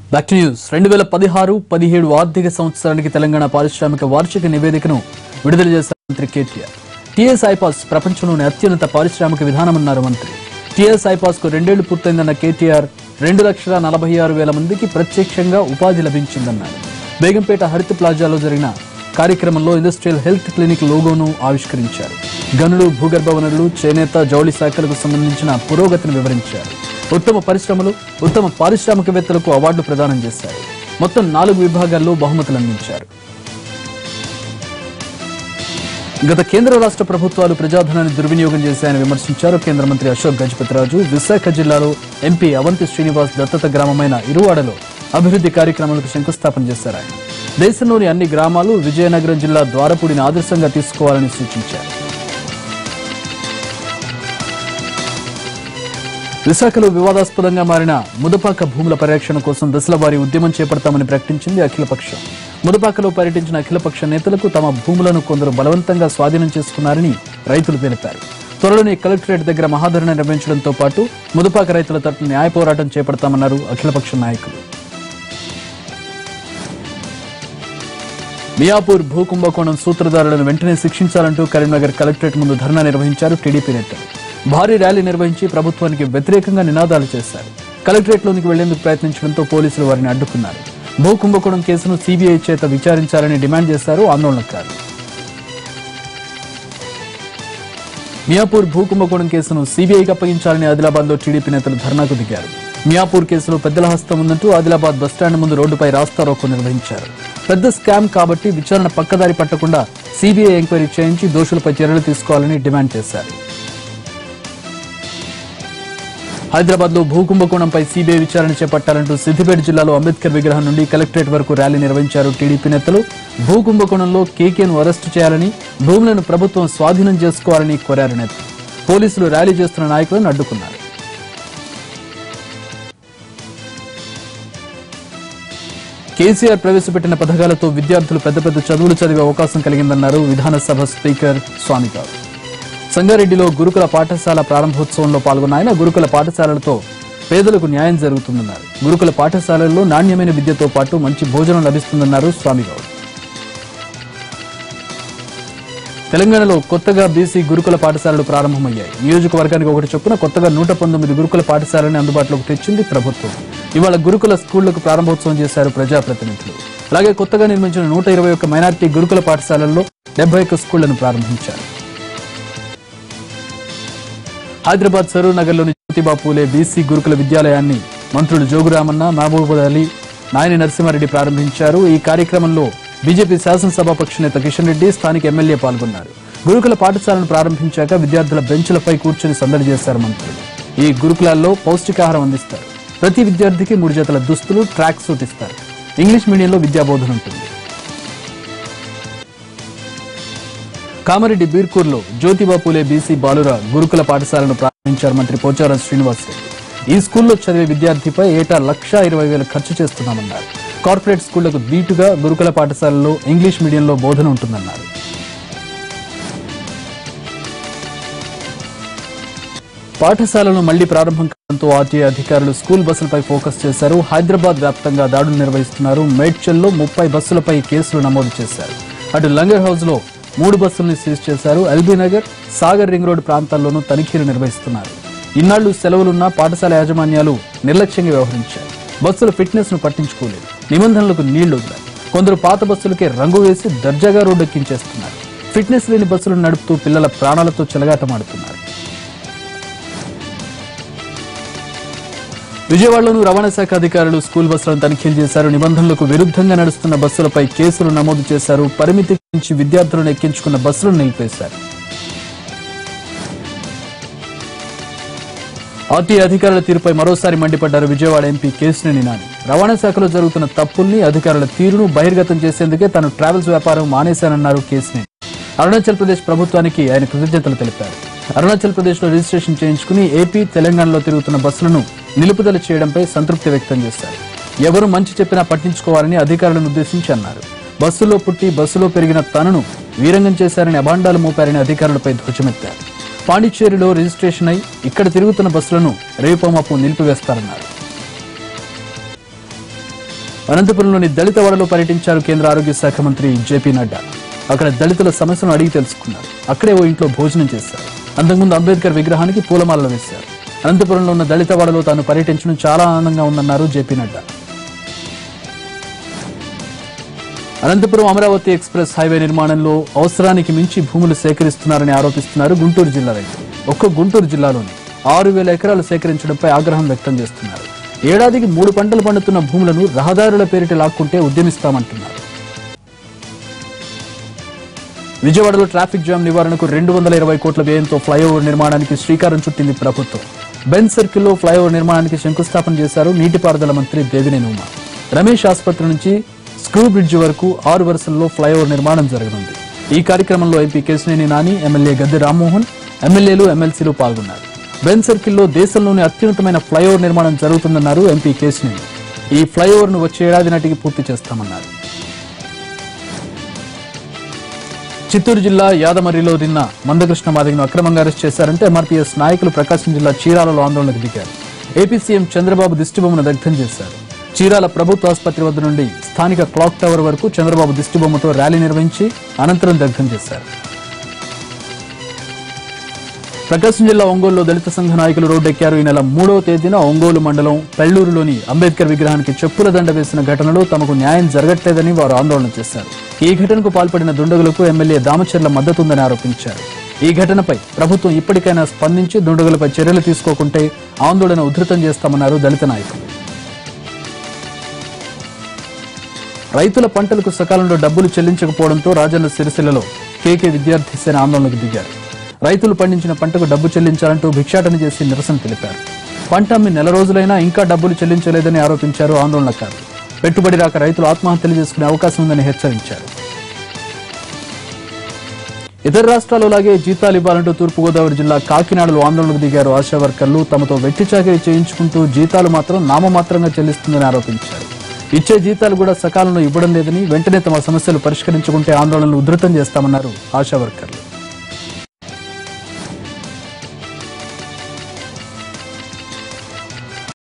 back to news రెండు వేల పదిహారు పదిహేడు ఆర్థిక సంవత్సరానికి తెలంగాణ పారిశ్రామిక వార్షిక నివేదికను విడుదల చేశారు మంత్రి కేటీఆర్ టీఎస్ ఐపాస్ ప్రపంచంలోని అత్యున్నత పారిశ్రామిక విధానమన్నారు మంత్రి టీఎస్ ఐపాస్ కు రెండేళ్లు పూర్తయిందన్న కేటీఆర్ రెండు లక్షల నలభై ఆరు వేల మందికి ప్రత్యక్షంగా ఉపాధి లభించిందన్నారు బేగంపేట హరిత ప్లాజాలో జరిగిన కార్యక్రమంలో ఇండస్ట్రియల్ హెల్త్ క్లినిక్ లోగోను ఆవిష్కరించారు గనులు భూగర్భ వనరులు చేనేత జౌళి శాఖలకు సంబంధించిన పురోగతిని వివరించారు ఉత్తమ పరిశ్రమలు ఉత్తమ పారిశ్రామికవేత్తలకు అవార్డు ప్రదానం చేశారు మొత్తం నాలుగు విభాగాల్లో బహుమతులు అందించారు గత కేంద్ర రాష్ట్ర ప్రభుత్వాలు ప్రజాధనాన్ని దుర్వినియోగం చేశాయని విమర్శించారు కేంద్ర మంత్రి అశోక్ గజపతిరాజు విశాఖ జిల్లాలో ఎంపీ అవంతి శ్రీనివాస్ దత్తత గ్రామమైన ఇరువాడలో అభివృద్ధి కార్యక్రమాలకు శంకుస్థాపన చేశారు ఆయన దేశంలోని అన్ని గ్రామాలు విజయనగరం జిల్లా ద్వారపూడిని ఆదర్శంగా తీసుకోవాలని సూచించారు విశాఖలో వివాదాస్పదంగా మారిన ముదపాక భూముల పరిరక్షణ కోసం దశల వారీ ఉద్యమం చేపడతామని ప్రకటించింది అఖిలపక్షం ముదపాకలో పర్యటించిన అఖిలపక్ష నేతలకు తమ భూములను కొందరు బలవంతంగా స్వాధీనం చేసుకున్నారని రైతులు తెలిపారు త్వరలోనే కలెక్టరేట్ దగ్గర మహాధరణ నిర్వహించడంతో పాటు ముదపాక రైతుల తరపున న్యాయ పోరాటం చేపడతామన్నారు అఖిలపక్ష నాయకులు మియాపూర్ భూ కుంభకోణం సూత్రధారులను వెంటనే శిక్షించాలంటూ కరీంనగర్ కలెక్టరేట్ ముందు ధర్నా నిర్వహించారు టీడీపీ నేతలు భారీ ర్యాలీ నిర్వహించి ప్రభుత్వానికి వ్యతిరేకంగా నినాదాలు చేశారు కలెక్టరేట్లోనికి వెళ్లేందుకు ప్రయత్నించడంతో పోలీసులు వారిని అడ్డుకున్నారు భూ కుంభకోణం కేసును సీబీఐ చేత విచారించాలని డిమాండ్ చేశారు ఆందోళనకారులు మియాపూర్ భూ కుంభకోణం కేసును సీబీఐకి అప్పగించాలని ఆదిలాబాద్ లో టీడీపీ నేతలు ధర్నాకు దిగారు మియాపూర్ కేసులో పెద్దల హస్తం ఉందంటూ ఆదిలాబాద్ బస్టాండ్ ముందు రోడ్డుపై రాస్తారోకో నిర్వహించారు పెద్ద స్కామ్ కాబట్టి విచారణ పక్కదారి పట్టకుండా సీబీఐ ఎంక్వైరీ చేయించి దోషులపై చర్యలు తీసుకోవాలని డిమాండ్ చేశారు హైదరాబాద్ లో భూ కుంభకోణంపై సీబీఐ విచారణ చేపట్టాలంటూ సిద్దిపేట జిల్లాలో అంబేద్కర్ విగ్రహం నుండి కలెక్టరేట్ వరకు ర్యాలీ నిర్వహించారు టీడీపీ నేతలు భూ కుంభకోణంలో కేకేను అరెస్టు చేయాలని భూములను ప్రభుత్వం స్వాధీనం చేసుకోవాలని కోరారు నేతలు పోలీసులు ర్యాలీ చేస్తున్న నాయకులను అడ్డుకున్నారు కేసీఆర్ ప్రవేశపెట్టిన పథకాలతో విద్యార్థులు పెద్ద పెద్ద చదువులు చదివే అవకాశం కలిగిందన్నారు విధానసభ స్పీకర్ స్వామి గారు సంగారెడ్డిలో గురుకుల పాఠశాల ప్రారంభోత్సవంలో పాల్గొన్న ఆయన గురుకుల పాఠశాలలతో పేదలకు న్యాయం జరుగుతుందన్నారు గురుకుల పాఠశాలల్లో నాణ్యమైన విద్యతో పాటు మంచి భోజనం లభిస్తుందన్నారు స్వామిగౌడ్ తెలంగాణలో కొత్తగా బీసీ గురుకుల పాఠశాలలు ప్రారంభమయ్యాయి నియోజకవర్గానికి ఒకటి చొప్పున కొత్తగా నూట పంతొమ్మిది గురుకుల పాఠశాలని అందుబాటులోకి తెచ్చింది ప్రభుత్వం ఇవాళ గురుకుల స్కూళ్లకు ప్రారంభోత్సవం చేశారు ప్రజాప్రతినిధులు అలాగే కొత్తగా నిర్మించిన నూట ఇరవై ఒక్క మైనార్టీ గురుకుల పాఠశాలల్లో డెబ్బై ఒక్క స్కూళ్లను ప్రారంభించారు హైదరాబాద్ సరూర్ నగర్లోని జ్యోతిబా పూలే బీసీ గురుకుల విద్యాలయాన్ని మంత్రులు జోగురామన్న మహబూబ్ అలీ నాయని నరసింహారెడ్డి ప్రారంభించారు ఈ కార్యక్రమంలో బీజేపీ శాసనసభాపక్ష నేత కిషన్ రెడ్డి స్థానిక ఎమ్మెల్యే పాల్గొన్నారు గురుకుల పాఠశాలను ప్రారంభించాక విద్యార్థుల బెంచ్లపై కూర్చొని సందడి చేశారు మంత్రులు ఈ గురుకులాల్లో పౌష్టికాహారం అందిస్తారు ప్రతి విద్యార్థికి మూడు జతల దుస్తులు ట్రాక్ సూట్ ఇస్తారు ఇంగ్లీష్ మీడియంలో విద్యాబోధన ఉంటుంది కామారెడ్డి బీర్కూర్లో జ్యోతిబా పూలే బీసీ బాలుర గురుకుల పాఠశాలను ప్రారంభించారు మంత్రి పోచారం శ్రీనివాసరెడ్డి ఈ స్కూల్లో చదివే విద్యార్థిపై ఏటా లక్షా ఇరవై వేలు ఖర్చు చేస్తున్నామన్నారు కార్పొరేట్ స్కూళ్లకు దీటుగా గురుకుల పాఠశాలలో ఇంగ్లీష్ మీడియంలో బోధన ఉంటుందన్నారు పాఠశాలను మళ్లీ ప్రారంభం కావడంతో ఆర్టీఏ అధికారులు స్కూల్ బస్సులపై ఫోకస్ చేశారు హైదరాబాద్ వ్యాప్తంగా దాడులు నిర్వహిస్తున్నారు మేడ్చల్లో ముప్పై బస్సులపై కేసులు నమోదు చేశారు అటు లంగర్ హౌస్ లో మూడు బస్సుల్ని సీజ్ చేశారు LB Nagar Sagar ring road ప్రాంతాల్లోనూ తనిఖీలు నిర్వహిస్తున్నారు ఇన్నాళ్లు సెలవులున్న పాఠశాల యాజమాన్యాలు నిర్లక్ష్యంగా వ్యవహరించారు బస్సుల ఫిట్నెస్ ను పట్టించుకోలేదు నిబంధనలకు నీళ్లు వదిలారు కొందరు పాత బస్సులకే రంగు వేసి దర్జాగా రోడ్డెక్కించేస్తున్నారు ఫిట్నెస్ లేని బస్సులను నడుపుతూ పిల్లల ప్రాణాలతో చెలగాటమాడుతున్నారు విజయవాడలోనూ రవాణా శాఖ అధికారులు స్కూల్ బస్సులను తనిఖీలు చేశారు నిబంధనలకు విరుద్ధంగా నడుస్తున్న బస్సులపై కేసులు నమోదు చేశారు పరిమితి నుంచి విద్యార్థులను ఎక్కించుకున్న బస్సులను నిలిపేశారు ఆర్టీఏ అధికారుల తీరుపై మరోసారి మండిపడ్డారు విజయవాడ ఎంపీ కేశినేని నాని రవాణా శాఖలో జరుగుతున్న తప్పుల్ని అధికారుల తీరును బహిర్గతం చేసేందుకే తాను ట్రావెల్స్ వ్యాపారం మానేశానన్నారు కేశినేని అరుణాచల్ ప్రదేశ్ ప్రభుత్వానికి ఆయన కృతజ్ఞతలు తెలిపారు అరుణాచల్ ప్రదేశ్ లో రిజిస్ట్రేషన్ చేయించుకుని ఏపీ తెలంగాణలో తిరుగుతున్న బస్సులను నిలుపుదల చేయడంపై సంతృప్తి వ్యక్తం చేశారు ఎవరు మంచి చెప్పినా పట్టించుకోవాలని అధికారులను ఉద్దేశించి అన్నారు బస్సులో పుట్టి బస్సులో పెరిగిన తనను వీరంగం చేశారని అభాండాలు మోపారని అధికారులపై ధ్వజమెత్తారు పాండిచ్చేరిలో రిజిస్ట్రేషన్ అయి ఇక్కడ తిరుగుతున్న బస్సులను రేపమాపు నిలిపివేస్తారన్నారు అనంతపురంలోని దళిత వాడలో పర్యటించారు కేంద్ర ఆరోగ్య శాఖ మంత్రి జేపీ నడ్డా అక్కడ దళితుల సమస్యలను అడిగి తెలుసుకున్నారు అక్కడే ఓ ఇంట్లో భోజనం చేశారు అంతకుముందు అంబేద్కర్ విగ్రహానికి పూలమాలలు వేశారు అనంతపురంలో ఉన్న దళిత వాడలో తాను పర్యటించడం చాలా ఆనందంగా ఉందన్నారు JP Nadda Anantapuram Amaravati express highway నిర్మాణంలో అవసరానికి మించి భూములు సేకరిస్తున్నారని ఆరోపిస్తున్నారు గుంటూరు జిల్లా రైతులు ఒక్క గుంటూరు జిల్లాలోని ఆరు వేల ఎకరాలు సేకరించడంపై ఆగ్రహం వ్యక్తం చేస్తున్నారు ఏడాదికి మూడు పంటలు పండుతున్న భూములను రహదారుల పేరిట లాక్కుంటే ఉద్యమిస్తామంటున్నారు విజయవాడలో ట్రాఫిక్ జామ్ నివారణకు రెండు వందల ఇరవై కోట్ల వ్యయంతో ఫ్లైఓవర్ నిర్మాణానికి శ్రీకారం చుట్టింది ప్రభుత్వం బెన్ సర్కిల్లో ఫ్లైఓవర్ నిర్మాణానికి శంకుస్థాపన చేశారు నీటిపారుదల మంత్రి దేవినేని ఉమా రమేష్ ఆసుపత్రి నుంచి స్క్రూ బ్రిడ్జ్ వరకు ఆరు వరుసల్లో ఫ్లైఓవర్ నిర్మాణం జరగనుంది ఈ కార్యక్రమంలో ఎంపీ కేశినేని నాని ఎమ్మెల్యే గద్దె రామ్మోహన్ ఎమ్మెల్యేలు ఎమ్మెల్సీలు పాల్గొన్నారు బెన్ సర్కిల్లో దేశంలోనే అత్యున్నతమైన ఫ్లైఓవర్ నిర్మాణం జరుగుతుందన్నారు ఎంపీ కేశినేని ఈ ఫ్లైఓవర్ ను వచ్చే ఏడాది నాటికి పూర్తి చేస్తామన్నారు చిత్తూరు జిల్లా యాదమర్రిలో నిన్న మందకృష్ణ మాదిగను అక్రమంగా అరెస్ట్ చేశారంటే ఎంఆర్పీఎస్ నాయకులు ప్రకాశం జిల్లా చీరాలలో ఆందోళనకు దిగారు ఏపీ సీఎం చంద్రబాబు దిష్టిబొమ్మను దగ్ధం చేశారు చీరాల ప్రభుత్వ ఆసుపత్రి వద్ద నుండి స్థానిక క్లాక్ టవర్ వరకు చంద్రబాబు దిష్టిబొమ్మతో ర్యాలీ నిర్వహించి అనంతరం దగ్ధం చేశారు ప్రకాశం జిల్లా ఒంగోలులో దళిత సంఘ నాయకులు రోడ్డెక్కారు ఈ నెల మూడవ తేదీన ఒంగోలు మండలం పెళ్లూరులోని అంబేద్కర్ విగ్రహానికి చెప్పుల దండ వేసిన ఘటనలో తమకు న్యాయం జరగట్లేదని వారు ఆందోళన చేశారు ఈ ఘటనకు పాల్పడిన దుండగులకు ఎమ్మెల్యే దామచర్ల మద్దతుందని ఆరోపించారు ఈ ఘటనపై ప్రభుత్వం ఇప్పటికైనా స్పందించి దుండగులపై చర్యలు తీసుకోకుంటే ఆందోళన ఉధృతం చేస్తామన్నారు దళిత నాయకులు రైతుల పంటలకు సకాలంలో డబ్బులు చెల్లించకపోవడంతో రాజన్న సిరిసిల్లలో కేకే విద్యార్థి సేన ఆందోళనకు దిగారు రైతులు పండించిన పంటకు డబ్బు చెల్లించాలంటూ భిక్షాటన చేసి నిరసన తెలిపారు పంట అమ్మి నెల రోజులైనా ఇంకా డబ్బులు చెల్లించలేదని ఆరోపించారు ఆందోళనకారులు పెట్టుబడి రాక రైతులు ఆత్మహత్యలు చేసుకునే అవకాశం ఉందని హెచ్చరించారు ఇతర రాష్ట్రాలలాగే జీతాలు ఇవ్వాలంటూ తూర్పుగోదావరి జిల్లా కాకినాడలో ఆందోళనకు దిగారు ఆశా వర్కర్లు తమతో వెట్టి చాకరీ చేయించుకుంటూ జీతాలు మాత్రం నామమాత్రంగా చెల్లిస్తుందని ఆరోపించారు ఇచ్చే జీతాలు కూడా సకాలంలో ఇవ్వడం లేదని వెంటనే తమ సమస్యలు పరిష్కరించుకుంటే ఆందోళనలు ఉధృతం చేస్తామన్నారు ఆశా వర్కర్లు